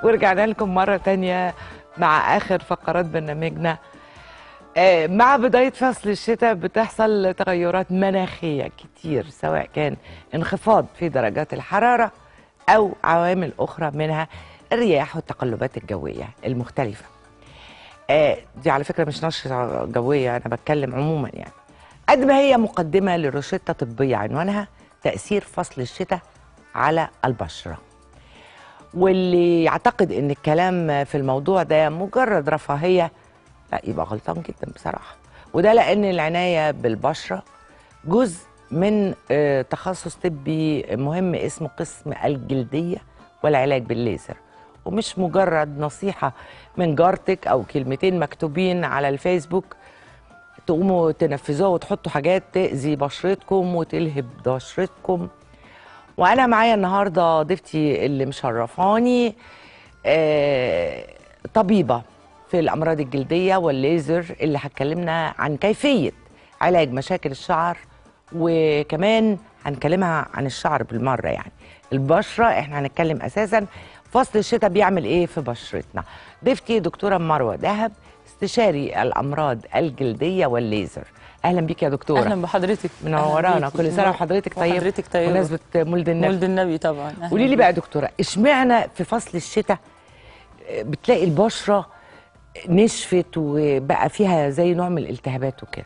ورجعنا لكم مرة تانية مع آخر فقرات برنامجنا آه، مع بداية فصل الشتاء بتحصل تغيرات مناخية كتير سواء كان انخفاض في درجات الحرارة أو عوامل أخرى منها الرياح والتقلبات الجوية المختلفة آه، دي على فكرة مش نشرة جوية أنا بتكلم عموما يعني قد ما هي مقدمة لروشتة طبية عنوانها تأثير فصل الشتاء على البشرة واللي يعتقد ان الكلام في الموضوع ده مجرد رفاهيه لا يبقى غلطان جدا بصراحه وده لان العنايه بالبشره جزء من آه، تخصص طبي مهم اسمه قسم الجلديه والعلاج بالليزر ومش مجرد نصيحه من جارتك او كلمتين مكتوبين على الفيسبوك تقوموا تنفذوها وتحطوا حاجات تأذي بشرتكم وتلهب بشرتكم وانا معايا النهارده ضيفتي اللي مشرفاني آه، طبيبه في الامراض الجلديه والليزر اللي هتكلمنا عن كيفيه علاج مشاكل الشعر وكمان هنكلمها عن الشعر بالمره يعني البشره احنا هنتكلم اساسا فصل الشتاء بيعمل ايه في بشرتنا ضيفتي دكتوره مروه دهب استشاري الامراض الجلديه والليزر اهلا بيك يا دكتوره اهلا بحضرتك منورانا أهلاً بيكي. كل سنه وحضرتك طيب وحضرتك طيبة. بمناسبه مولد النبي مولد النبي طبعا أهلاً قولي لي بيكي. بقى يا دكتوره اشمعنى في فصل الشتاء بتلاقي البشره نشفت وبقى فيها زي نوع من الالتهابات وكده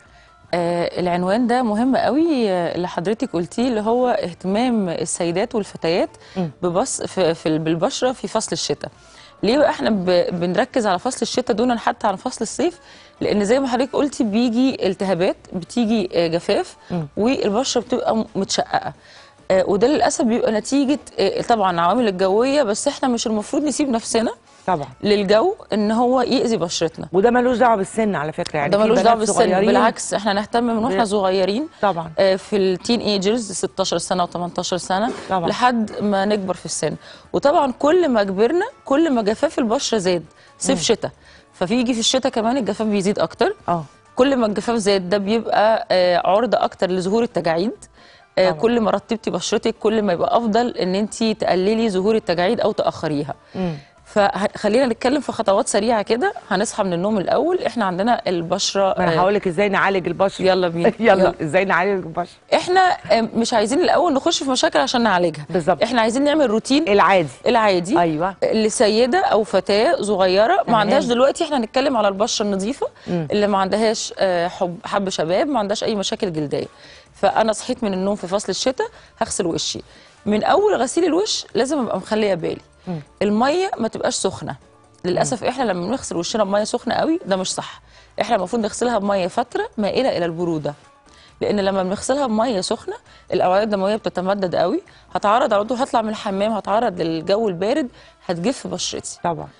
آه العنوان ده مهم قوي آه، اللي حضرتك قلتيه اللي هو اهتمام السيدات والفتيات مم. ببص في, في بالبشره في فصل الشتاء ليه بقى احنا ب... بنركز على فصل الشتاء دونا حتى عن فصل الصيف لان زي ما حضرتك قلتي بيجي التهابات بتيجي آه، جفاف مم. والبشره بتبقى م- متشققه آه، وده للاسف بيبقى نتيجه آه، طبعا العوامل الجويه بس احنا مش المفروض نسيب نفسنا طبعا للجو ان هو يأذي بشرتنا وده ملوش دعوه بالسن على فكره يعني ده في ملوش بنات دعوه بالسن صغيرين بالعكس احنا نهتم من واحنا ب- صغيرين طبعا آه، في التين ايجرز 16 سنه و18 سنه طبعا. لحد ما نكبر في السن وطبعا كل ما كبرنا كل ما جفاف البشره زاد صيف شتاء ففيجي في الشتاء كمان الجفاف بيزيد اكتر اه كل ما الجفاف زاد ده بيبقى آه، عرضه اكتر لظهور التجاعيد آه، طبعا. كل ما رطبتي بشرتك كل ما يبقى افضل ان انت تقللي ظهور التجاعيد او تاخريها مم. فخلينا نتكلم في خطوات سريعه كده هنصحى من النوم الاول احنا عندنا البشره ما انا آه، هقول لك ازاي نعالج البشره يلا بينا يلا ازاي نعالج البشره احنا آه، مش عايزين الاول نخش في مشاكل عشان نعالجها بالظبط. احنا عايزين نعمل روتين العادي العادي ايوه لسيده او فتاه صغيره ما تمام. عندهاش دلوقتي احنا هنتكلم على البشره النظيفه مم. اللي ما عندهاش آه، حب حب شباب ما عندهاش اي مشاكل جلديه فانا صحيت من النوم في فصل الشتاء هغسل وشي من اول غسيل الوش لازم ابقى مخليه بالي مم. الميه ما تبقاش سخنه للاسف احنا لما بنغسل وشنا بميه سخنه قوي ده مش صح احنا المفروض نغسلها بميه فتره مائله الى البروده لان لما بنغسلها بميه سخنه الاوعيه الدمويه بتتمدد قوي هتعرض على طول هطلع من الحمام هتعرض للجو البارد هتجف بشرتي طبعا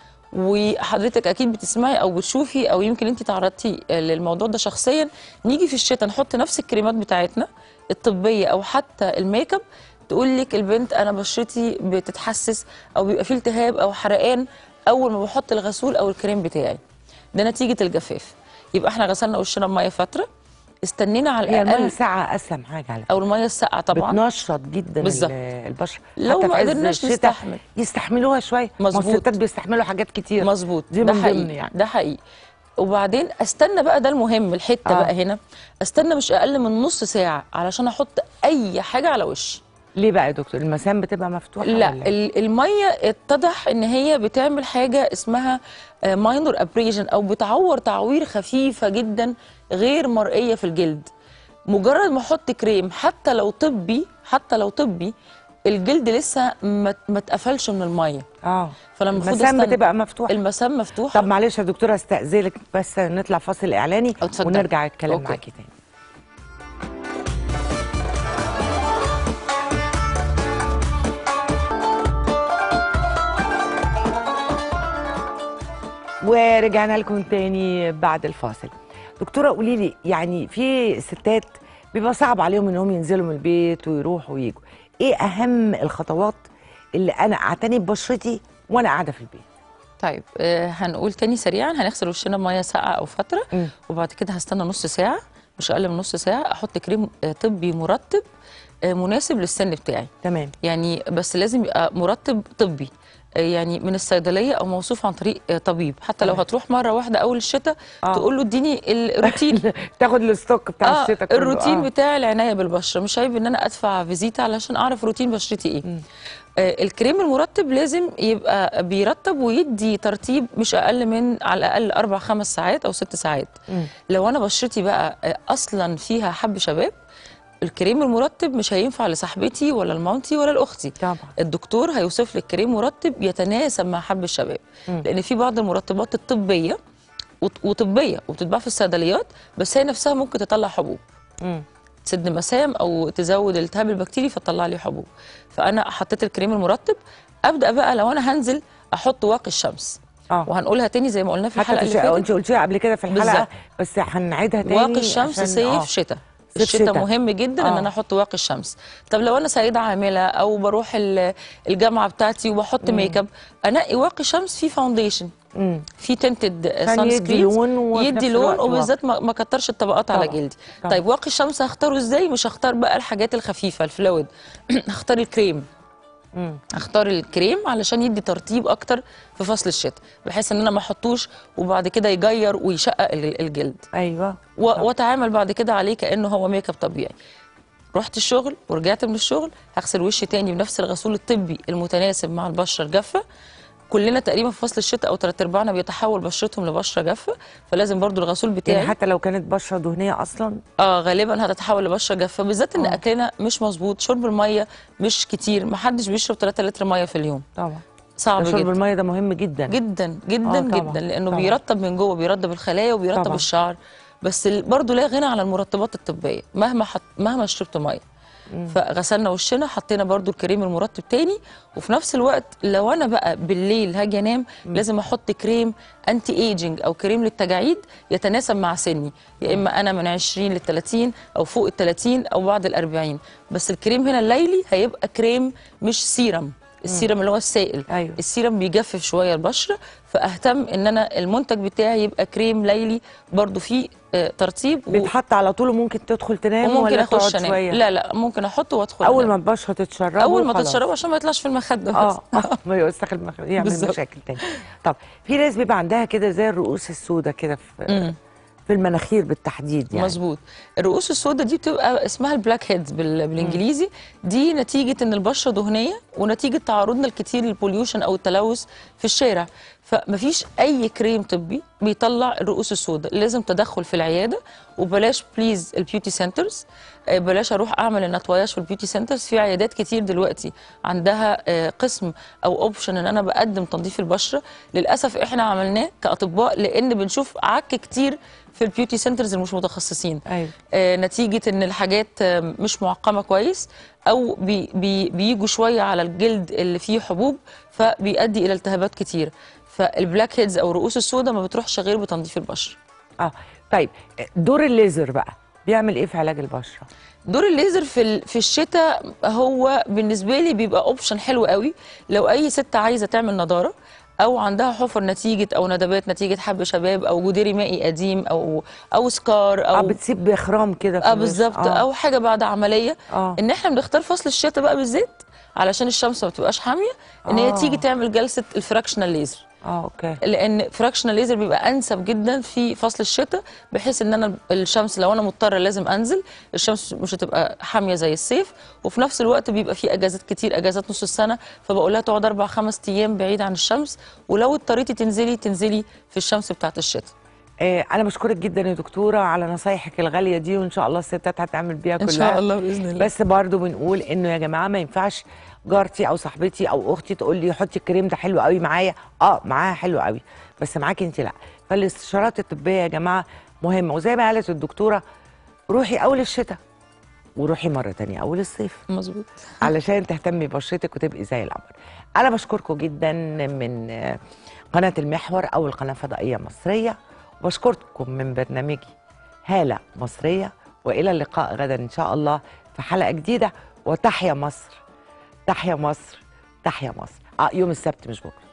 وحضرتك اكيد بتسمعي او بتشوفي او يمكن انت تعرضتي للموضوع ده شخصيا نيجي في الشتاء نحط نفس الكريمات بتاعتنا الطبيه او حتى الميك اب تقول لك البنت انا بشرتي بتتحسس او بيبقى فيه التهاب او حرقان اول ما بحط الغسول او الكريم بتاعي ده نتيجه الجفاف يبقى احنا غسلنا وشنا بميه فتره استنينا على هي الميه الاقل ساعه اسهل حاجه على فكره او الميه الساقعه طبعا بتنشط جدا بالظبط. ال- البشره لو حتى ما في عز قدرناش الشتاء نستحمل. يستحملوها شويه ما هو مظبوط. الستات بيستحملوا حاجات كتير مظبوط دي ده من حقيقي ضمن يعني ده حقيقي وبعدين استنى بقى ده المهم الحته آه. آه. بقى هنا استنى مش اقل من نص ساعه علشان احط اي حاجه على وشي ليه بقى يا دكتور المسام بتبقى مفتوحه لا ولا إيه؟ ال- الميه اتضح ان هي بتعمل حاجه اسمها ماينور ابريجن او بتعور تعوير خفيفه جدا غير مرئيه في الجلد مجرد ما احط كريم حتى لو طبي حتى لو طبي الجلد لسه ما ما اتقفلش من الميه اه فانا المفروض المسام استنى. بتبقى مفتوحه المسام مفتوحه طب معلش يا دكتوره استاذنك بس نطلع فاصل اعلاني اتفضل. ونرجع نتكلم أوكي. معاكي تاني ورجعنا لكم تاني بعد الفاصل دكتوره قولي لي يعني في ستات بيبقى صعب عليهم انهم ينزلوا من البيت ويروحوا ويجوا ايه اهم الخطوات اللي انا اعتني ببشرتي وانا قاعده في البيت طيب آه هنقول تاني سريعا هنغسل وشنا بميه ساقعه او فتره مم. وبعد كده هستنى نص ساعه مش اقل من نص ساعه احط كريم آه طبي مرطب آه مناسب للسن بتاعي تمام يعني بس لازم يبقى مرطب طبي آه، يعني من الصيدليه او موصوف عن طريق آه، طبيب حتى لو تمام. هتروح مره واحده اول الشتاء آه. تقول له اديني الروتين تاخد الستوك بتاع اه الشتاء كله الروتين آه. بتاع العنايه بالبشره مش عيب ان انا ادفع فيزيتا علشان اعرف روتين بشرتي ايه آه الكريم المرطب لازم يبقى بيرطب ويدي ترطيب مش اقل من على الاقل اربع خمس ساعات او ست ساعات مم. لو انا بشرتي بقى آه، اصلا فيها حب شباب الكريم المرطب مش هينفع لصاحبتي ولا لمامتي ولا لاختي طبعا الدكتور هيوصف لك كريم مرطب يتناسب مع حب الشباب مم. لان في بعض المرطبات الطبيه وط- وطبيه وبتتباع في الصيدليات بس هي نفسها ممكن تطلع حبوب مم. تسد مسام او تزود الالتهاب البكتيري فتطلع لي حبوب فانا حطيت الكريم المرطب ابدا بقى لو انا هنزل احط واقي الشمس اه وهنقولها تاني زي ما قلنا في حتى الحلقه في اللي الشقة فاتت انت قلتيها قبل كده في الحلقه بالظبط. بس هنعيدها تاني واقي الشمس عشان- صيف آه. شتاء صيف الشتاء شتاء. مهم جدا ان آه. انا احط واقي الشمس طب لو انا سيده عامله او بروح ال- الجامعه بتاعتي وبحط ميك اب انقي واقي شمس فيه فاونديشن مم. في تنتد عشان سان يدي سكرينز لون وفي يدي نفس لون الوقت وبالذات ما ما كترش الطبقات على طبعاً. جلدي طبعاً. طيب واقي الشمس هختاره ازاي مش هختار بقى الحاجات الخفيفه الفلويد هختار الكريم مم. اختار الكريم علشان يدي ترطيب اكتر في فصل الشتاء بحيث ان انا ما احطوش وبعد كده يجير ويشقق ال- الجلد ايوه و- واتعامل بعد كده عليه كانه هو ميك اب طبيعي رحت الشغل ورجعت من الشغل هغسل وشي تاني بنفس الغسول الطبي المتناسب مع البشره الجافه كلنا تقريبا في فصل الشتاء او ثلاث ارباعنا بيتحول بشرتهم لبشره جافه فلازم برضو الغسول بتاعي يعني حتى لو كانت بشره دهنيه اصلا اه غالبا هتتحول لبشره جافه بالذات ان آه. اكلنا مش مظبوط شرب الميه مش كتير محدش بيشرب 3 لتر ميه في اليوم طبعا صعب ده شرب جدا الميه ده مهم جدا جدا جدا آه، طبعاً، جدا لانه طبعاً. بيرطب من جوه بيرطب الخلايا وبيرطب طبعاً. الشعر بس ال- برضه لا غنى عن المرطبات الطبيه مهما حط مهما شربت ميه فغسلنا وشنا حطينا برضو الكريم المرطب تاني وفي نفس الوقت لو انا بقى بالليل هاجي انام لازم احط كريم انتي ايجنج او كريم للتجاعيد يتناسب مع سني يا اما انا من 20 لل 30 او فوق ال 30 او بعد ال 40 بس الكريم هنا الليلي هيبقى كريم مش سيرم السيرم اللي هو السائل أيوة. السيرم بيجفف شويه البشره فاهتم ان انا المنتج بتاعي يبقى كريم ليلي برضو فيه آه، ترطيب و- بيتحط على طول وممكن تدخل تنام وممكن ولا اخش تقعد انام شويه لا لا ممكن احطه وادخل اول أنام. ما البشره تتشرب اول ما تتشربه عشان ما يطلعش في المخده اه بس. آه، ما يوسخ المخ يعمل بالظبط. مشاكل تاني طب في ناس بيبقى عندها كده زي الرؤوس السوداء كده في مم. في المناخير بالتحديد يعني مظبوط الرؤوس السوداء دي بتبقى اسمها البلاك هيدز بال... بالانجليزي دي نتيجه ان البشره دهنيه ونتيجه تعرضنا الكتير للبوليوشن او التلوث في الشارع فمفيش اي كريم طبي بيطلع الرؤوس السوداء لازم تدخل في العياده وبلاش بليز البيوتي سنترز آه، بلاش اروح اعمل النتواياج في البيوتي سنترز في عيادات كتير دلوقتي عندها آه، قسم او اوبشن ان انا بقدم تنظيف البشره للاسف احنا عملناه كاطباء لان بنشوف عك كتير في البيوتي سنترز اللي مش متخصصين ايوه آه، نتيجه ان الحاجات آه، مش معقمه كويس او بي بي بيجوا شويه على الجلد اللي فيه حبوب فبيؤدي الى التهابات كتير فالبلاك هيدز او الرؤوس السوداء ما بتروحش غير بتنظيف البشره اه طيب دور الليزر بقى بيعمل ايه في علاج البشره دور الليزر في ال- في الشتاء هو بالنسبه لي بيبقى اوبشن حلو قوي لو اي ست عايزه تعمل نضاره او عندها حفر نتيجه او ندبات نتيجه حب شباب او جدري مائي قديم او او سكار اه او بتسيب بخرام كده في اه الوش. بالظبط آه. او حاجه بعد عمليه اه ان احنا بنختار فصل الشتاء بقى بالذات علشان الشمس ما بتبقاش حاميه ان هي آه. تيجي تعمل جلسه الفراكشنال ليزر اه اوكي لان فراكشنال ليزر بيبقى انسب جدا في فصل الشتاء بحيث ان انا الشمس لو انا مضطره لازم انزل الشمس مش هتبقى حاميه زي الصيف وفي نفس الوقت بيبقى في اجازات كتير اجازات نص السنه فبقول لها تقعد اربع خمس ايام بعيد عن الشمس ولو اضطريتي تنزلي تنزلي في الشمس بتاعت الشتاء آه انا بشكرك جدا يا دكتوره على نصايحك الغاليه دي وان شاء الله الستات هتعمل بيها ان كلها شاء الله باذن الله بس برضو بنقول انه يا جماعه ما ينفعش جارتي او صاحبتي او اختي تقول لي حطي الكريم ده حلو قوي معايا اه معاها حلو قوي بس معاكي انت لا فالاستشارات الطبيه يا جماعه مهمه وزي ما قالت الدكتوره روحي اول الشتاء وروحي مره تانية اول الصيف مظبوط علشان تهتمي ببشرتك وتبقي زي القمر انا بشكركم جدا من آه، قناه المحور اول قناه فضائيه مصريه وبشكركم من برنامجي هاله مصريه والى اللقاء غدا ان شاء الله في حلقه جديده وتحيا مصر تحيا مصر تحيا مصر اه يوم السبت مش بكره